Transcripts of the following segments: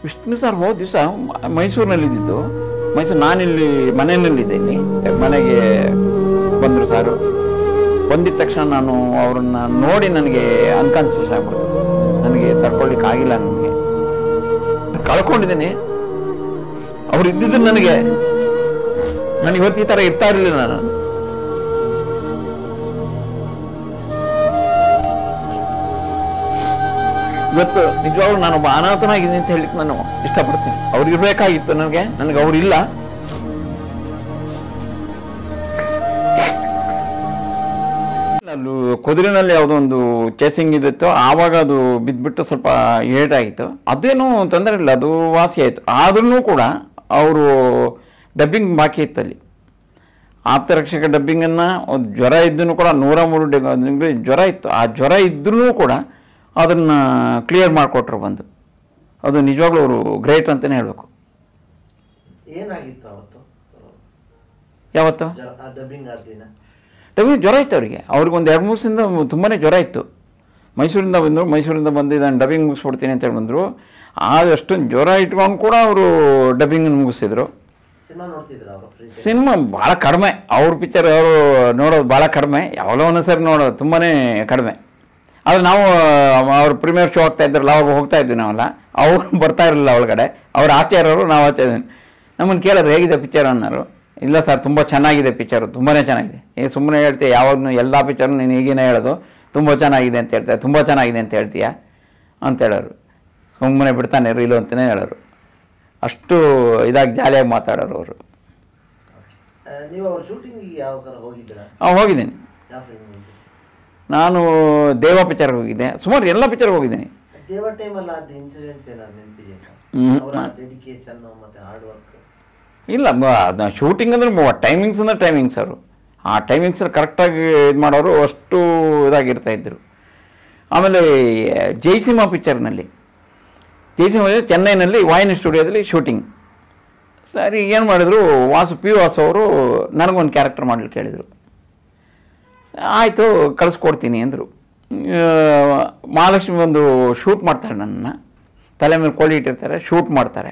Vishnu sir ಹೋದ ದಿವಸ ಮೈಸೂರಿನಲ್ಲಿದ್ದು ಮೈಸೂರು ನಾನಿಲ್ಲಿ ಮನೆಯಲ್ಲಿದ್ದೀನಿ ಮನೆಗೆ ಬಂದರು ಸಾರು ಬಂದಿದ ತಕ್ಷಣ ನಾನು ಅವ್ರನ್ನ ನೋಡಿ ನನಗೆ ಅನ್ಕಾನ್ಸಿಯಸ್ ಆಗ್ಬಿಡ್ತು ನನಗೆ ತಡ್ಕೊಳ್ಲಿಕ್ಕೆ ಆಗಿಲ್ಲ ನನಗೆ ಕಳ್ಕೊಂಡಿದ್ದೀನಿ ಅವ್ರು ಇದ್ದಿದ್ದು ನನಗೆ ನಾನು ಇವತ್ತು ಈ ಥರ ಇರ್ತಾ ಇರಲಿಲ್ಲ ನಾನು ಇವತ್ತು ನಿಜವಾಗ್ಲೂ ನಾನೊಬ್ಬ ಅನಾಥನಾಗಿದ್ದೀನಿ ಅಂತ ಹೇಳಿಕ್ಕೆ ನಾನು ಇಷ್ಟಪಡ್ತೀನಿ ಅವ್ರು ಇರಬೇಕಾಗಿತ್ತು ನನಗೆ ನನಗೆ ಅವ್ರಿಲ್ಲ ಅಲ್ಲೂ ಕುದುರೆನಲ್ಲಿ ಯಾವುದೋ ಒಂದು ಚೇಸಿಂಗ್ ಇದಿತ್ತು ಆವಾಗ ಅದು ಬಿದ್ದುಬಿಟ್ಟು ಸ್ವಲ್ಪ ಏಟಾಗಿತ್ತು ಅದೇನು ತೊಂದರೆ ಇಲ್ಲ ಅದು ವಾಸಿ ಆಯಿತು ಆದ್ರೂ ಕೂಡ ಅವರು ಡಬ್ಬಿಂಗ್ ಬಾಕಿ ಇತ್ತು ಅಲ್ಲಿ ಆಪ್ತರಕ್ಷಕ ಡಬ್ಬಿಂಗನ್ನು ಜ್ವರ ಇದ್ದೂ ಕೂಡ ನೂರ ಮೂರು ಡಿಗ್ರಿ ಜ್ವರ ಇತ್ತು ಆ ಜ್ವರ ಇದ್ರೂ ಕೂಡ ಅದನ್ನು ಕ್ಲಿಯರ್ ಮಾಡಿಕೊಟ್ರು ಬಂದು ಅದು ನಿಜವಾಗ್ಲೂ ಅವರು ಗ್ರೇಟ್ ಅಂತಲೇ ಹೇಳಬೇಕು ಏನಾಗಿತ್ತು ಅವತ್ತು ಯಾವತ್ತು ಡಬ್ಬಿಂಗ್ ಆದ ದಿನ ಡಬ್ಬಿಂಗ್ ಜ್ವರ ಇತ್ತು ಅವರಿಗೆ ಅವ್ರಿಗೆ ಒಂದು ಎರಡು ಮೂರು ದಿವಸದಿಂದ ತುಂಬಾ ಜ್ವರ ಇತ್ತು ಮೈಸೂರಿಂದ ಬಂದರು ಮೈಸೂರಿಂದ ಬಂದು ಇದನ್ನು ಡಬ್ಬಿಂಗ್ ಮುಗಿಸ್ಬಿಡ್ತೀನಿ ಅಂತೇಳಿ ಬಂದರು ಅಷ್ಟೊಂದು ಜ್ವರ ಇಟ್ಕೊಂಡು ಕೂಡ ಅವರು ಡಬ್ಬಿಂಗನ್ನು ಮುಗಿಸಿದ್ರು ಸಿನಿಮಾ ನೋಡ್ತಿದ್ರ ಅವರು ಫ್ರೀ ಸಿನಿಮಾ ಭಾಳ ಕಡಿಮೆ ಅವ್ರ ಪಿಕ್ಚರ್ ಅವರು ನೋಡೋದು ಭಾಳ ಕಡಿಮೆ ಯಾವಾಗಲೋ ಒಂದೊಂದ್ಸರಿ ನೋಡೋದು ತುಂಬಾ ಕಡಿಮೆ ಆದರೆ ನಾವು ಅವ್ರ ಪ್ರೀಮಿಯರ್ ಶೋ ಹೋಗ್ತಾ ಇದ್ರಲ್ಲ ಅವಾಗ ಹೋಗ್ತಾ ಇದ್ವಿ ನಾವೆಲ್ಲ ಅವ್ರು ಬರ್ತಾ ಇರಲಿಲ್ಲ ಒಳಗಡೆ ಅವ್ರು ಆಚೆ ಇರೋರು ನಾವು ಆಚೆ ಇದ್ದೀವಿ ನಮ್ಮನ್ನು ಕೇಳಿದ್ರು ಹೇಗಿದೆ ಪಿಕ್ಚರ್ ಅನ್ನೋರು ಇಲ್ಲ ಸರ್ ತುಂಬ ಚೆನ್ನಾಗಿದೆ ಪಿಕ್ಚರು ತುಂಬಾ ಚೆನ್ನಾಗಿದೆ ಈಗ ಸುಮ್ಮನೆ ಹೇಳ್ತೀಯ ಯಾವಾಗಲೂ ಎಲ್ಲ ಪಿಕ್ಚರ್ನು ನೀನು ಈಗಿನ ಹೇಳೋದು ತುಂಬ ಚೆನ್ನಾಗಿದೆ ಅಂತ ಹೇಳ್ತಾರೆ ತುಂಬ ಚೆನ್ನಾಗಿದೆ ಅಂತ ಹೇಳ್ತೀಯ ಅಂತ ಹೇಳೋರು ಸುಮ್ಮನೆ ಬಿಡ್ತಾನೆ ಇರು ಇಲ್ಲ ಅಂತಲೇ ಹೇಳೋರು ಅಷ್ಟು ಇದಾಗಿ ಜಾಲಿಯಾಗಿ ಮಾತಾಡೋರು ಅವರು ನೀವು ಅವ್ರ ಶೂಟಿಂಗ್ ಯಾವ ತರ ಹೋಗಿದ್ದೀರಾ ಹಾಂ ಹೋಗಿದ್ದೀನಿ ಯಾವ ಫಿಲ್ಮ್ ನಾನು ದೇವ ಪಿಕ್ಚರ್ಗೆ ಹೋಗಿದ್ದೆ ಸುಮಾರು ಎಲ್ಲ ಪಿಕ್ಚರ್ಗೆ ಹೋಗಿದ್ದೀನಿ ದೇವ ಟೈಮಲ್ಲಿ ಆದ ಇನ್ಸಿಡೆಂಟ್ಸ್ ಏನಾದ್ರು ನೆನಪಿದೆಯಾ ಹ್ಮ್. ಅವರ ಡೆಡಿಕೇಶನ್ ಮತ್ತೆ ಹಾರ್ಡ್ ವರ್ಕ್ ಇಲ್ಲ ಅದನ್ನ ಶೂಟಿಂಗ್ ಅಂದರೆ ಟೈಮಿಂಗ್ಸ್ ಅಂದರೆ ಟೈಮಿಂಗ್ಸ್ ಅವರು ಆ ಟೈಮಿಂಗ್ಸ್ ಕರೆಕ್ಟಾಗಿ ಇದು ಮಾಡೋರು ಅಷ್ಟು ಇದಾಗಿರ್ತಾ ಇದ್ದರು ಆಮೇಲೆ ಜೈಸಿಮಾ ಪಿಕ್ಚರ್ನಲ್ಲಿ ಜೈಸಿಮಾ ಚೆನ್ನೈನಲ್ಲಿ ವಾಹಿನಿ ಸ್ಟುಡಿಯೋದಲ್ಲಿ ಶೂಟಿಂಗ್ ಸರಿ ಏನು ಮಾಡಿದ್ರು ವಾಸು ಪಿ ವಾಸು ಅವರು ನನಗೊಂದು ಕ್ಯಾರೆಕ್ಟರ್ ಮಾಡಲಿಕ್ಕೆ ಹೇಳಿದರು ಆಯಿತು ಕಳಿಸ್ಕೊಡ್ತೀನಿ ಅಂದರು ಮಹಾಲಕ್ಷ್ಮಿ ಒಂದು ಶೂಟ್ ಮಾಡ್ತಾಳೆ ನನ್ನನ್ನು ತಲೆ ಮೇಲೆ ಕೋಳಿ ಇಟ್ಟಿರ್ತಾರೆ ಶೂಟ್ ಮಾಡ್ತಾರೆ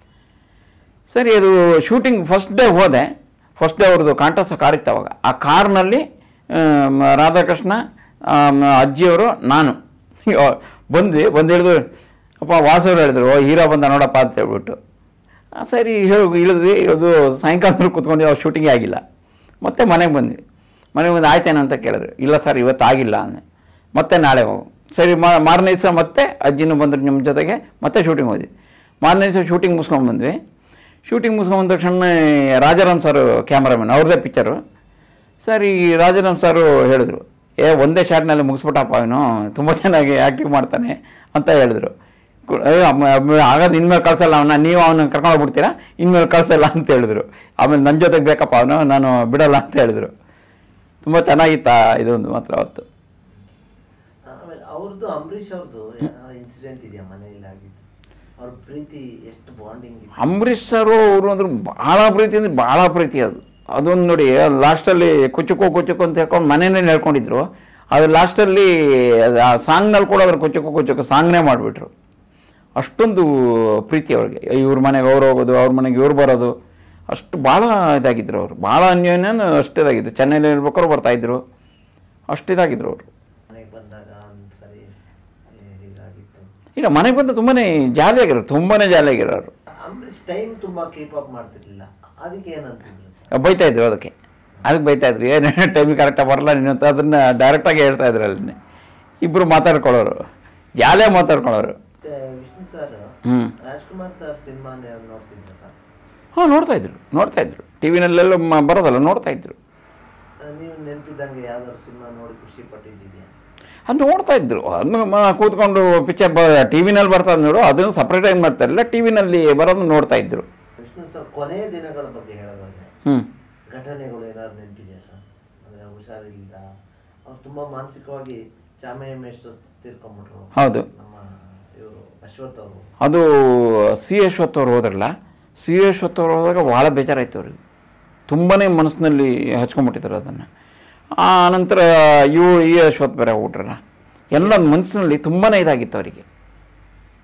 ಸರಿ ಅದು ಶೂಟಿಂಗ್ ಫಸ್ಟ್ ಡೇ ಹೋದೆ ಫಸ್ಟ್ ಡೇ ಅವ್ರದ್ದು ಕಾಂಟಾಸ ಕಾರ್ ಇತ್ತು ಅವಾಗ ಆ ಕಾರ್ನಲ್ಲಿ ಆಮ್, ರಾಧಾಕೃಷ್ಣ ಆಮ್, ಅಜ್ಜಿಯವರು ನಾನು ಅಯ್ಯೋ, ಬಂದ್ವಿ ಬಂದು ಹಿಡಿದು ಅಪ್ಪ ವಾಸವ್ರು ಹೇಳಿದ್ರು ಓ ಹೀರೋ ಬಂದ ನೋಡಪ್ಪ ಅಂತ ಹೇಳ್ಬಿಟ್ಟು ಆ, ಸರಿ ಹೇಳಿ ಇಳಿದ್ವಿ ಅದು ಸಾಯಂಕಾಲದಲ್ಲಿ ಕೂತ್ಕೊಂಡು ಅವ್ರು ಶೂಟಿಂಗೇ ಆಗಿಲ್ಲ ಮತ್ತೆ ಮನೆಗೆ ಬಂದ್ವಿ ಮನೆಗೆ ಬಂದು ಆಯ್ತೇನೋ ಅಂತ ಕೇಳಿದ್ರು ಇಲ್ಲ ಸರ್ ಇವತ್ತು ಆಗಿಲ್ಲ ಅಂದೆ ಮತ್ತೆ ನಾಳೆ ಹೋಗು ಸರಿ ಮಾ ಮಾರನೇ ದಿವಸ ಮತ್ತೆ ಅಜ್ಜಿನೂ ಬಂದರು ನಿಮ್ಮ ಜೊತೆಗೆ ಮತ್ತೆ ಶೂಟಿಂಗ್ ಹೋದ್ವಿ ಮಾರನೇ ದಿವಸ ಶೂಟಿಂಗ್ ಮುಗಿಸ್ಕೊಂಡು ಬಂದ್ವಿ ಶೂಟಿಂಗ್ ಮುಗಿಸ್ಕೊಂಡ್ ಬಂದ ತಕ್ಷಣ ರಾಜಾರಾಮ್ ಸರ್ ಕ್ಯಾಮ್ರಾಮನ್ ಅವ್ರದ್ದೇ ಪಿಕ್ಚರು ಸರಿ ರಾಜಾರಾಮ್ ಸರು ಹೇಳಿದ್ರು ಏ ಒಂದೇ ಶಾಟ್ನಲ್ಲಿ ಮುಗಿಸ್ಬಿಟ್ಟಪ್ಪ ಅವನು ತುಂಬ ಚೆನ್ನಾಗಿ ಆ್ಯಕ್ಟಿಂಗ್ ಮಾಡ್ತಾನೆ ಅಂತ ಹೇಳಿದ್ರು ಕು- ಏ, ಅಮ್ಮ- ಅಮ್ಮ- ಹಾಗಾದ್ರೆ ಇನ್ಮೇಲೆ ಕಳ್ಸಲ್ಲ ಅವನ್ನ ನೀವು ಅವನ ಕರ್ಕೊಂಡು ಹೋಗ್ಬಿಡ್ತೀರಾ ಇನ್ಮೇಲೆ ಕಳ್ಸಲ್ಲ ಅಂತ ಹೇಳಿದ್ರು ಆಮೇಲೆ ನನ್ನ ಜೊತೆಗೆ ಬೇಕಪ್ಪ ಅವನು ನಾನು ಬಿಡಲ್ಲ ಅಂತ ಹೇಳಿದ್ರು ತುಂಬ ಚೆನ್ನಾಗಿತ್ತ ಇದೊಂದು ಮಾತ್ರ ಅವತ್ತು ಆಮೇಲೆ ಅವ್ರದ್ದು ಅಂಬರೀಷ್ ಅವ್ರದ್ದು ಇನ್ಸಿಡೆಂಟ್ ಇದೆಯಾ ಮನೆಯಲ್ಲಿ ಆಗಿದ್ದು ಅವ್ರ ಪ್ರೀತಿ ಎಷ್ಟು ಬಾಂಡಿಂಗ್ ಇದೆ ಅಂಬರೀಷ್ ಸರು ಅವರು ಅಂದ್ರೆ ಭಾಳ ಪ್ರೀತಿ ಅಂದರೆ ಭಾಳ ಪ್ರೀತಿ ಅದು ಅದೊಂದು ನೋಡಿ ಲಾಸ್ಟಲ್ಲಿ ಕುಚ್ಚುಕೋ ಕುಚ್ಚುಕೋ ಅಂತ ಹೇಳ್ಕೊಂಡು ಮನೆಯಲ್ಲಿ ಹೇಳ್ಕೊಂಡಿದ್ರು ಅದು ಲಾಸ್ಟಲ್ಲಿ ಆ ಸಾಂಗ್ನಲ್ಲಿ ಕೂಡ ಅದ್ರ ಕುಚ್ಚುಕೋ ಕುಚ್ಚುಕೋ ಸಾಂಗ್ನೇ ಮಾಡಿಬಿಟ್ರು ಅಷ್ಟೊಂದು ಪ್ರೀತಿ ಅವ್ರಿಗೆ ಇವ್ರ ಮನೆಗೆ ಅವ್ರು ಹೋಗೋದು ಅವ್ರ ಮನೆಗೆ ಇವ್ರು ಬರೋದು ಅಷ್ಟು ಭಾಳ ಇದಾಗಿದ್ರು ಅವರು ಭಾಳ ಅನ್ಯೋನ್ಯನ ಅಷ್ಟು ಇದಾಗಿದ್ದು ಚೆನ್ನೈಲಿ ಇರ್ಬೇಕಾದ್ರು ಬರ್ತಾಯಿದ್ರು ಅಷ್ಟು ಇದಾಗಿದ್ರು ಅವರು ಮನೆಗೆ ಬಂದಾಗ ಒಂದ್ಸರಿ ಏ, ಹೀಗಾಗಿತ್ತು ಈಗ ಮನೆಗೆ ಬಂದು ತುಂಬಾ ಜಾಲಿಯಾಗಿರೋರು ತುಂಬಾ ಜಾಲಿಯಾಗಿರೋರು ಅಂಬರೀಷ್ ಟೈಮ್ ತುಂಬಾ ಕೀಪ್ ಅಪ್ ಮಾಡ್ತಿರ್ಲಿಲ್ಲ ಅದಕ್ಕೆ ಏನಂತಿದ್ರು ಸರ್ ಬೈತಾ ಇದ್ರು ಅದಕ್ಕೆ ಅದಕ್ಕೆ ಬೈತಾ ಇದ್ರು ಏನು ಟೈಮಿಗೆ ಕರೆಕ್ಟಾಗಿ ಬರಲ್ಲ ನೀನು ಅಂತ ಅದನ್ನು ಡೈರೆಕ್ಟಾಗಿ ಹೇಳ್ತಾ ಇದ್ರು ಅಲ್ಲಿ ಇಬ್ಬರು ಮಾತಾಡ್ಕೊಳ್ಳೋರು ಜಾಲಿಯಾಗಿ ಮಾತಾಡ್ಕೊಳ್ಳೋರು ಮತ್ತೆ ವಿಷ್ಣು ಸರ್ ಹ್ಞೂ ರಾಜ್ಕುಮಾರ್ ಸರ್ ಸಿನಿಮಾ ನೋಡ್ತಿದ್ರ ಸರ್ ಹಾಂ ನೋಡ್ತಾ ಇದ್ರು ನೋಡ್ತಾ ಇದ್ರು ಟಿ ವಿನಲ್ಲೆಲ್ಲ ಮ- ಬರೋದಲ್ಲ ನೋಡ್ತಾ ಇದ್ರು ನೀವು ನೆನಪಿದ್ದಂಗೆ ಯಾವ್ದಾದ್ರು ಸಿನಿಮಾ ನೋಡಿ ಖುಷಿ ಪಟ್ಟಿದ್ದೀಯಾ ಅದು ನೋಡ್ತಾ ಇದ್ರು ಅದನ್ನು ಮ- ಕೂತ್ಕೊಂಡು ಪಿಕ್ಚರ್ ಬ ಟಿ ವಿನಲ್ಲಿ ಬರ್ತದೆ ನೋಡು ಅದನ್ನು ಸಪ್ರೇಟಾಗಿ ಮಾಡ್ತಾ ಇರಲಿಲ್ಲ ಟಿ ವಿನಲ್ಲಿ ಬರೋದು ನೋಡ್ತಾ ಇದ್ರು ವಿಷ್ಣು ಸರ್ ಕೊನೆಯ ದಿನಗಳ ಬಗ್ಗೆ ಹೇಳೋದಾದ್ರೆ ಹ್ಞೂ ಘಟನೆಗಳು ಏನಾದ್ರು ನೆನಪಿದೆಯಾ ಸರ್ ಅಂದ್ರೆ ಹುಷಾರಿಲ್ಲ ಅವ್ರು ತುಂಬಾ ಮಾನಸಿಕವಾಗಿ ಚಾಮಯ್ಯ ಮೇಷ್ಟ್ರು ತೀರ್ಕೊಂಡ್ಬಿಟ್ರು ಹೌದು ನಮ್ಮ ಇವರು ಅಶ್ವಥ್ ಅವರು ಅದು ಸಿ ಯಶ್ವತ್ ಅವ್ರು ಹೋದ್ರಲ್ಲ ಸಿ ಯಶ್ವತ್ ಅವ್ರು ಹೋದಾಗ ಭಾಳ ಬೇಜಾರಾಯ್ತು ಅವ್ರಿಗೆ ತುಂಬಾ ಮನಸ್ಸಿನಲ್ಲಿ ಹಚ್ಕೊಂಡ್ಬಿಟ್ಟಿದ್ರು ಅದನ್ನು ಆ ನಂತರ ಇವು ಈ ಯಶ್ವತ್ ಬೇರೆ ಹೋಗ್ಬಿಟ್ರಲ್ಲ ಎಲ್ಲ ಮನಸ್ಸಿನಲ್ಲಿ ತುಂಬಾ ಇದಾಗಿತ್ತು ಅವರಿಗೆ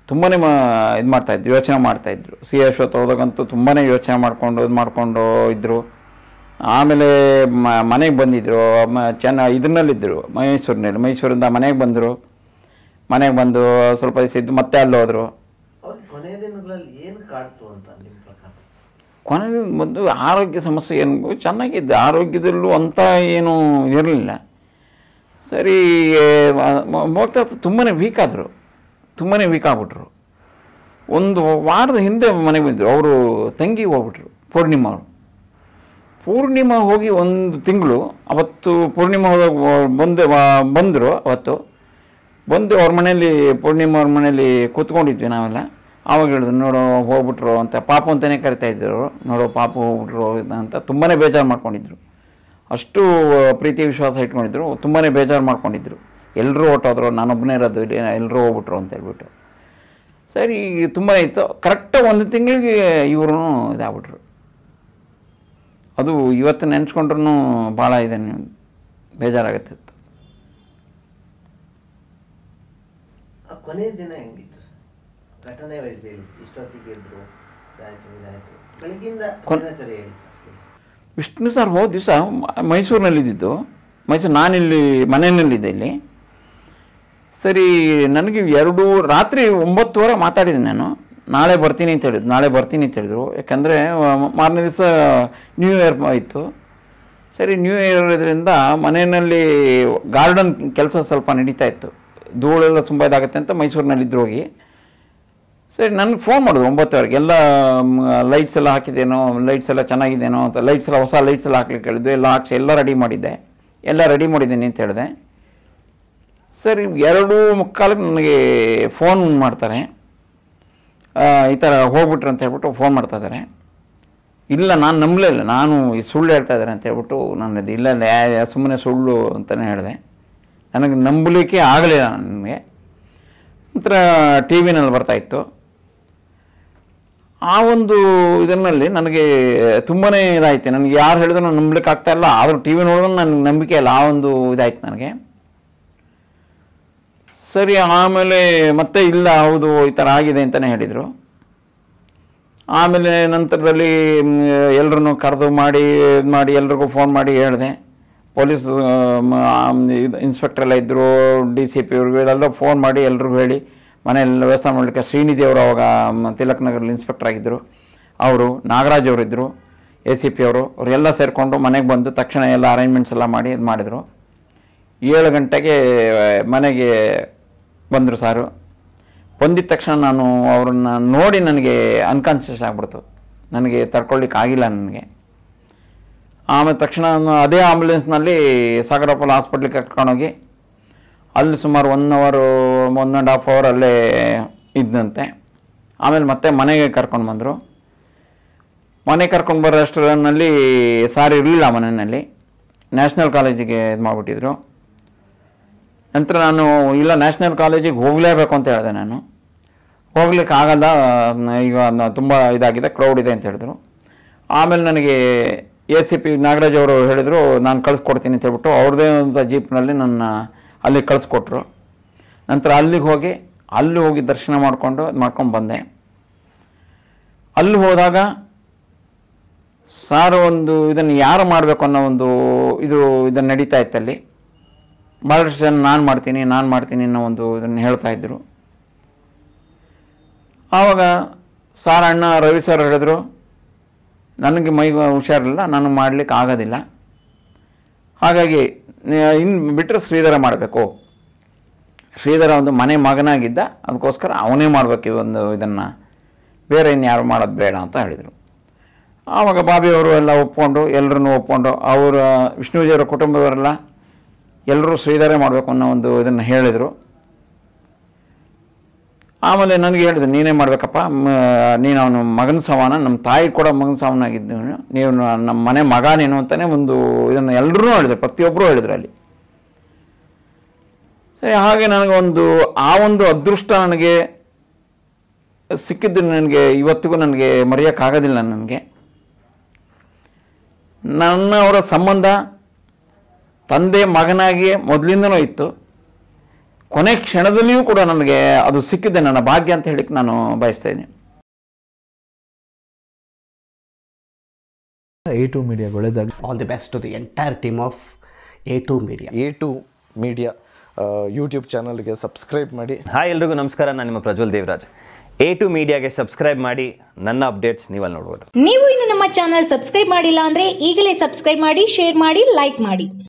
ತುಂಬಾ ಇದು ಮಾಡ್ತಾಯಿದ್ರು ಯೋಚನೆ ಮಾಡ್ತಾಯಿದ್ರು ಸಿ ಅಶ್ವತ್ ಹೋದಾಗಂತೂ ತುಂಬಾ ಯೋಚನೆ ಮಾಡಿಕೊಂಡು ಇದು ಮಾಡಿಕೊಂಡು ಇದ್ದರು ಆಮೇಲೆ ಮ- ಮನೆಗೆ ಬಂದಿದ್ದರು ಮ ಚೆನ್ನ ಇದನ್ನಲ್ಲಿದ್ದರು ಮೈಸೂರಿನಲ್ಲಿ ಮೈಸೂರಿಂದ ಮನೆಗೆ ಬಂದರು ಮನೆಗೆ ಬಂದು ಸ್ವಲ್ಪ ದಿವಸ ಇದ್ದು ಮತ್ತೆ ಅಲ್ಲಿ ಹೋದರು ಅವ್ರಿಗೆ ಕೊನೆಯ ದಿನಗಳಲ್ಲಿ ಏನು ಕಾಡ್ತು ಅಂತ ನಿಮ್ಮ ಪ್ರಕಾರ ಕೊನೆಗೆ ಬಂದು ಆರೋಗ್ಯ ಸಮಸ್ಯೆ ಏನು ಚೆನ್ನಾಗಿದ್ದೆ ಆರೋಗ್ಯದಲ್ಲೂ ಅಂಥ ಏನು ಇರಲಿಲ್ಲ ಸರಿ ಮ- ಮ- ಹೋಗ್ತಾ ತುಂಬಾ ವೀಕ್ ಆದರು ತುಂಬಾ ವೀಕ್ ಆಗ್ಬಿಟ್ರು ಒಂದು ವಾರದ ಹಿಂದೆ ಮನೆಗೆ ಬಂದರು ಅವರು ತಂಗಿ ಹೋಗ್ಬಿಟ್ರು ಪೂರ್ಣಿಮಾ ಅವರು ಪೂರ್ಣಿಮಾ ಹೋಗಿ ಒಂದು ತಿಂಗಳು ಅವತ್ತು ಪೂರ್ಣಿಮಾ ಹೋದಾಗ ಬಂದು ಬಂದರು ಅವತ್ತು ಬಂದು ಅವ್ರ ಮನೇಲಿ ಪೂರ್ಣಿಮಾ ಅವ್ರ ಮನೇಲಿ ಕೂತ್ಕೊಂಡಿದ್ವಿ ನಾವೆಲ್ಲ ಆವಾಗ ಹೇಳಿದ್ರು ನೋಡೋ ಹೋಗ್ಬಿಟ್ರು ಅಂತ ಪಾಪು ಅಂತಲೇ ಕರಿತಾ ಇದ್ದರು ನೋಡೋ ಪಾಪು ಹೋಗ್ಬಿಟ್ರು ಅಂತ ತುಂಬಾ ಬೇಜಾರು ಮಾಡ್ಕೊಂಡಿದ್ರು ಅಷ್ಟು ಪ್ರೀತಿ ವಿಶ್ವಾಸ ಇಟ್ಕೊಂಡಿದ್ರು ತುಂಬಾ ಬೇಜಾರು ಮಾಡ್ಕೊಂಡಿದ್ರು ಎಲ್ಲರೂ ಹೊಟ್ಟೋದ್ರು ನಾನೊಬ್ಬನೇ ಇರೋದು ಇಲ್ಲಿ ಎಲ್ಲರೂ ಹೋಗ್ಬಿಟ್ರು ಅಂತ ಹೇಳ್ಬಿಟ್ಟು ಸರಿ ತುಂಬ ಇತ್ತು ಕರೆಕ್ಟಾಗಿ ಒಂದು ತಿಂಗಳಿಗೆ ಇವರು ಇದಾಗ್ಬಿಟ್ರು ಅದು ಇವತ್ತು ನೆನೆಸ್ಕೊಂಡ್ರೂ ಭಾಳ ಇದೆ ಬೇಜಾರಾಗುತ್ತಿತ್ತು ಆ ಕೊನೆಯ ದಿನ ಹೆಂಗಿತ್ತು ಸರ್ ಘಟನೆ ವಯಸ್ಸು ಹೇಳಿ ಇಷ್ಟೊತ್ತಿಗೆ ಎದ್ರು ಇದಾಯ್ತು ಇದಾಯ್ತು ಬೆಳಗ್ಗಿಂದ ಕೊನ್- ದಿನಚರಿ ಹೇಳಿ ಸರ್ please. ವಿಷ್ಣು ಸರ್ ಹೋದ ದಿವಸ ಮೈಸೂರಿನಲ್ಲಿದ್ದಿದ್ದು ಮೈಸೂರು ನಾನಿಲ್ಲಿ ಮನೆಯಲ್ಲಿದ್ದೆ ಇಲ್ಲಿ ಸರಿ ನನಗೆ ಎರಡು ರಾತ್ರಿ ಒಂಬತ್ತುವರೆ ಮಾತಾಡಿದೆ ನಾನು ನಾಳೆ ಬರ್ತೀನಿ ಅಂತ ಹೇಳಿದ್ರು ನಾಳೆ ಬರ್ತೀನಿ ಅಂತ ಹೇಳಿದ್ರು ಯಾಕಂದರೆ ಮಾರನೇ ದಿವಸ ನ್ಯೂ ಇಯರ್ ಇತ್ತು ಸರಿ ನ್ಯೂ ಇಯರ್ ಇದರಿಂದ ಮನೆಯಲ್ಲಿ ಗಾರ್ಡನ್ ಕೆಲಸ ಸ್ವಲ್ಪ ನಡೀತಾ ಇತ್ತು ಧೂಳೆಲ್ಲ ತುಂಬ ಇದಾಗುತ್ತೆ ಅಂತ ಮೈಸೂರಿನಲ್ಲಿದ್ದು ಹೋಗಿ ಸರಿ ನನಗೆ ಫೋನ್ ಮಾಡಿದ್ರು ಒಂಬತ್ತುವರೆಗೆ ಎಲ್ಲ ಲೈಟ್ಸ್ ಎಲ್ಲ ಹಾಕಿದ್ದೇನೋ ಲೈಟ್ಸ್ ಎಲ್ಲ ಚೆನ್ನಾಗಿದ್ದೇನೋ ಅಂತ ಲೈಟ್ಸ್ ಎಲ್ಲ ಹೊಸ ಲೈಟ್ಸ್ ಎಲ್ಲ ಹಾಕ್ಲಿಕ್ಕೆ ಹೇಳಿದ್ದು ಎಲ್ಲ ಹಾಕ್ಸಿ ಎಲ್ಲ ರೆಡಿ ಮಾಡಿದ್ದೆ ಎಲ್ಲ ರೆಡಿ ಮಾಡಿದ್ದೀನಿ ಅಂತ ಹೇಳಿದೆ ಸರಿ ಎರಡು ಮುಕ್ಕಾಲಕ್ಕೆ ನನಗೆ ಫೋನ್ ಮಾಡ್ತಾರೆ ಆ, ಈ ಥರ ಹೋಗ್ಬಿಟ್ರು ಅಂತ ಹೇಳ್ಬಿಟ್ಟು ಫೋನ್ ಮಾಡ್ತಾ ಇದ್ದಾರೆ ಇಲ್ಲ ನಾನು ನಂಬಲೇ ಇಲ್ಲ ನಾನು ಈ ಸುಳ್ಳು ಹೇಳ್ತಾ ಇದ್ದಾರೆ ಅಂತ ಹೇಳ್ಬಿಟ್ಟು ನಾನು ಇದು ಇಲ್ಲ ಇಲ್ಲ ಸುಮ್ಮನೆ ಸುಳ್ಳು ಅಂತಲೇ ಹೇಳಿದೆ ನನಗೆ ನಂಬಲಿಕ್ಕೆ ಆಗಲಿಲ್ಲ ನನಗೆ ನಂತರ ಟಿ ವಿನಲ್ಲಿ ಬರ್ತಾಯಿತ್ತು ಆ ಒಂದು ಇದರಲ್ಲಿ ನನಗೆ ತುಂಬಾ ಇದಾಯಿತು ನನಗೆ ಯಾರು ಹೇಳಿದ್ರು ನಾನು ನಂಬಲಿಕ್ಕೆ ಆಗ್ತಾ ಇಲ್ಲ ಆದರೂ ಟಿ ವಿ ನೋಡಿದ್ರೆ ನನಗೆ ನಂಬಿಕೆ ಇಲ್ಲ ಆ ಒಂದು ಇದಾಯ್ತು ನನಗೆ ಸರಿ ಆಮೇಲೆ ಮತ್ತೆ ಇಲ್ಲ ಹೌದು ಈ ಥರ ಆಗಿದೆ ಅಂತಲೇ ಹೇಳಿದರು ಆಮೇಲೆ ನಂತರದಲ್ಲಿ ಎಲ್ಲರನ್ನು ಕರೆದು ಮಾಡಿ ಇದು ಮಾಡಿ ಎಲ್ರಿಗೂ ಫೋನ್ ಮಾಡಿ ಹೇಳಿದೆ ಪೊಲೀಸ್ ಇನ್ಸ್ಪೆಕ್ಟರ್ ಎಲ್ಲ ಇದ್ದರು ಡಿ ಸಿ ಪಿ ಅವ್ರಿಗೂ ಎಲ್ಲ ಫೋನ್ ಮಾಡಿ ಎಲ್ರಿಗೂ ಹೇಳಿ ಮನೆಯಲ್ಲಿ ವ್ಯವಸ್ಥೆ ಮಾಡಲಿಕ್ಕೆ ಶ್ರೀನಿಧಿ ಅವರು ಅವಾಗ ಮ, ತಿಲಕ್ ನಗರಲ್ಲಿ ಇನ್ಸ್ಪೆಕ್ಟರ್ ಆಗಿದ್ದರು ಅವರು ನಾಗರಾಜ್ ಅವರಿದ್ದರು ಎ ಸಿ ಪಿ ಅವರು ಅವರೆಲ್ಲ ಸೇರಿಕೊಂಡು ಮನೆಗೆ ಬಂದು ತಕ್ಷಣ ಎಲ್ಲ ಅರೇಂಜ್ಮೆಂಟ್ಸ್ ಎಲ್ಲ ಮಾಡಿ ಇದು ಮಾಡಿದರು ಏಳು ಗಂಟೆಗೆ ಮನೆಗೆ ಬಂದರು ಸಾರು ಬಂದಿದ ತಕ್ಷಣ ನಾನು ಅವ್ರನ್ನ ನೋಡಿ ನನಗೆ ಅನ್ಕಾನ್ಷಿಯಸ್ ಆಗ್ಬಿಡ್ತು ನನಗೆ ತಡ್ಕೊಳ್ಳಿಕ್ಕೆ ಆಗಿಲ್ಲ ನನಗೆ ಆಮೇಲೆ ತಕ್ಷಣ ನಾನು ಅದೇ ಆಂಬುಲೆನ್ಸ್ನಲ್ಲಿ ಸಾಗರಪಲ್ಲ ಹಾಸ್ಪಿಟ್ಲಿಗೆ ಕರ್ಕೊಂಡೋಗಿ ಅಲ್ಲಿ ಸುಮಾರು ಒನ್ ಅವರು ಒನ್ ಆ್ಯಂಡ್ ಹಾಫ್ ಅವರ್ ಅಲ್ಲೇ ಇದ್ದಂತೆ ಆಮೇಲೆ ಮತ್ತೆ ಮನೆಗೆ ಕರ್ಕೊಂಡು ಬಂದರು ಮನೆ ಕರ್ಕೊಂಡು ಬರೋ ಅಷ್ಟರಲ್ಲಿ ಸಾರ್ ಇರಲಿಲ್ಲ ಮನೆಯಲ್ಲಿ ನ್ಯಾಷನಲ್ ಕಾಲೇಜಿಗೆ ಇದು ಮಾಡಿಬಿಟ್ಟಿದ್ರು ನಂತರ ನಾನು ಇಲ್ಲ ನ್ಯಾಷನಲ್ ಕಾಲೇಜಿಗೆ ಹೋಗಲೇಬೇಕು ಅಂತ ಹೇಳಿದೆ ನಾನು ಹೋಗ್ಲಿಕ್ಕೆ ಆಗಲ್ಲ ಈಗ ತುಂಬ ಇದಾಗಿದೆ ಕ್ರೌಡ್ ಇದೆ ಅಂತ ಹೇಳಿದ್ರು ಆಮೇಲೆ ನನಗೆ ಎ ಸಿ ಪಿ ನಾಗರಾಜ್ ಅವರು ಹೇಳಿದರು ನಾನು ಕಳಿಸ್ಕೊಡ್ತೀನಿ ಅಂತ ಹೇಳ್ಬಿಟ್ಟು ಅವ್ರದ್ದೇ ಒಂದು ಜೀಪ್ನಲ್ಲಿ ನನ್ನ ಅಲ್ಲಿಗೆ ಕಳಿಸ್ಕೊಟ್ರು ನಂತರ ಅಲ್ಲಿಗೆ ಹೋಗಿ ಅಲ್ಲಿ ಹೋಗಿ ದರ್ಶನ ಮಾಡಿಕೊಂಡು ಮಾಡ್ಕೊಂಡು ಬಂದೆ ಅಲ್ಲಿ ಹೋದಾಗ ಸಾರು ಒಂದು ಇದನ್ನು ಯಾರು ಮಾಡಬೇಕು ಅನ್ನೋ ಒಂದು ಇದು ಇದನ್ನು ನಡೀತಾ ಇತ್ತಲ್ಲಿ ಭಾಳಷ್ಟು ಜನ ನಾನು ಮಾಡ್ತೀನಿ ನಾನು ಮಾಡ್ತೀನಿ ಅನ್ನೋ ಒಂದು ಇದನ್ನು ಹೇಳ್ತಾ ಇದ್ದರು ಆವಾಗ ಸಾರ್ ಅಣ್ಣ ರವಿ ಸರ್ ಹೇಳಿದ್ರು ನನಗೆ ಮೈ ಹುಷಾರಿಲ್ಲ ನಾನು ಮಾಡಲಿಕ್ಕೆ ಆಗೋದಿಲ್ಲ ಹಾಗಾಗಿ ಇನ್ನು ಬಿಟ್ಟರೆ ಶ್ರೀಧರ ಮಾಡಬೇಕು ಶ್ರೀಧರ ಒಂದು ಮನೆ ಮಗನಾಗಿದ್ದ ಅದಕ್ಕೋಸ್ಕರ ಅವನೇ ಮಾಡಬೇಕು ಈ ಒಂದು ಇದನ್ನು ಬೇರೆ ಇನ್ಯಾರು ಮಾಡೋದು ಬೇಡ ಅಂತ ಹೇಳಿದರು ಆವಾಗ ಬಾಬಿಯವರು ಎಲ್ಲ ಒಪ್ಕೊಂಡು ಎಲ್ಲರನ್ನೂ ಒಪ್ಕೊಂಡು ಅವರ ವಿಷ್ಣುಜಿಯವರ ಕುಟುಂಬದವರೆಲ್ಲ ಎಲ್ಲರೂ ಶ್ರೀಧರೇ ಮಾಡಬೇಕು ಅನ್ನೋ ಒಂದು ಇದನ್ನು ಹೇಳಿದರು ಆಮೇಲೆ ನನಗೆ ಹೇಳಿದೆ ನೀನೇ ಮಾಡಬೇಕಪ್ಪ ನೀನು ಅವನ ಮಗನ ಸಮಾನ ನಮ್ಮ ತಾಯಿ ಕೂಡ ಮಗನ ಸಮಾನಾಗಿದ್ದು ನೀವು ನಮ್ಮ ಮನೆ ಮಗ ನೀನು ಅಂತಲೇ ಒಂದು ಇದನ್ನು ಎಲ್ಲರೂ ಹೇಳಿದ್ರು ಪ್ರತಿಯೊಬ್ಬರು ಹೇಳಿದ್ರು ಅಲ್ಲಿ ಸರಿ ಹಾಗೆ ನನಗೆ ಒಂದು ಆ ಒಂದು ಅದೃಷ್ಟ ನನಗೆ ಸಿಕ್ಕಿದ್ದು ನನಗೆ ಇವತ್ತಿಗೂ ನನಗೆ ಮರೆಯೋಕ್ಕಾಗೋದಿಲ್ಲ ನನಗೆ ನನ್ನ ಅವರ ಸಂಬಂಧ ತಂದೆ ಮಗನಾಗಿ ಮೊದಲಿಂದನೂ ಇತ್ತು ಕೊನೆ ಕ್ಷಣದಲ್ಲಿಯೂ ಕೂಡ ನನಗೆ ಅದು ಸಿಕ್ಕಿದೆ ನನ್ನ ಭಾಗ್ಯ ಅಂತ ಹೇಳಿಕ್ಕೆ ನಾನು ಬಯಸ್ತಾ ಇದ್ದೀನಿ ಎ ಟು ಮೀಡಿಯಾ ಒಳ್ಳೆದಾಗಿ all the best to the entire team of A2 Media. A two Media YouTube ಚಾನಲ್ಗೆ ಸಬ್ಸ್ಕ್ರೈಬ್ ಮಾಡಿ ಹಾಯ್ ಎಲ್ರಿಗೂ ನಮಸ್ಕಾರ ನಾನು ನಿಮ್ಮ ಪ್ರಜ್ವಲ್ ದೇವರಾಜ್ ಎ ಟು ಮೀಡಿಯಾಗೆ ಸಬ್ಸ್ಕ್ರೈಬ್ ಮಾಡಿ ನನ್ನ ಅಪ್ಡೇಟ್ಸ್ ನೀವಲ್ಲಿ ನೋಡ್ಬೋದು ನೀವು ಇನ್ನು ನಮ್ಮ ಚಾನಲ್ ಸಬ್ಸ್ಕ್ರೈಬ್ ಮಾಡಿಲ್ಲ ಅಂದ್ರೆ ಈಗಲೇ ಸಬ್ಸ್ಕ್ರೈಬ್ ಮಾಡಿ ಶೇರ್ ಮಾಡಿ ಲೈಕ್ ಮಾಡಿ